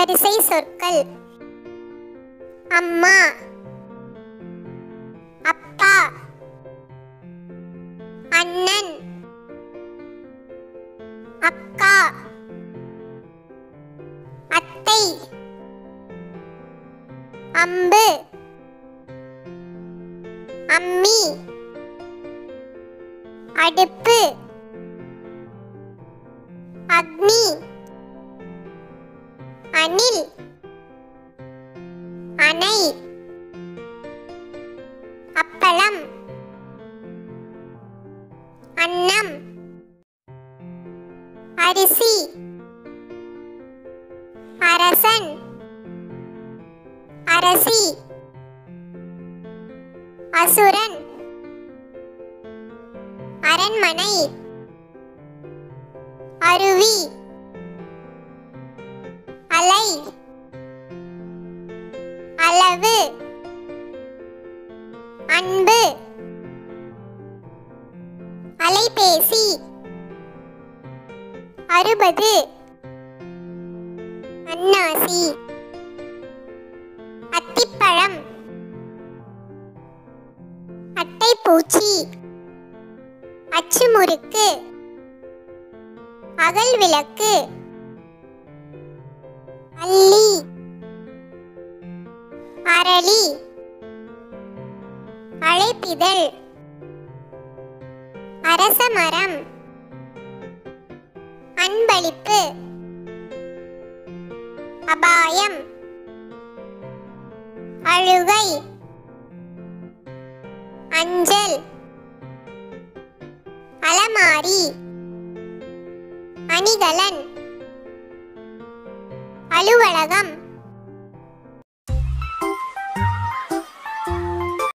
வரிசை சொற்கள் அம்மா அப்பா அண்ணன் அக்கா அத்தை அம்பு அம்மி அடுப்பு அக்னி அணில் அணை அப்பளம் அன்னம் அரிசி அரசன் அரசி அசுரன் அரண்மனை அருவி அலை அளவு அன்பு அலைபேசி அறுபது அன்னாசி அத்திப்பழம் அட்டைப்பூச்சி அச்சுமுறுக்கு அகல் விளக்கு அல்லி அரளி அழைப்பிதழ் அரச மரம் அன்பளிப்பு அபாயம் அழுகை அஞ்சல் அலமாரி அணிகலன் அலுவலகம்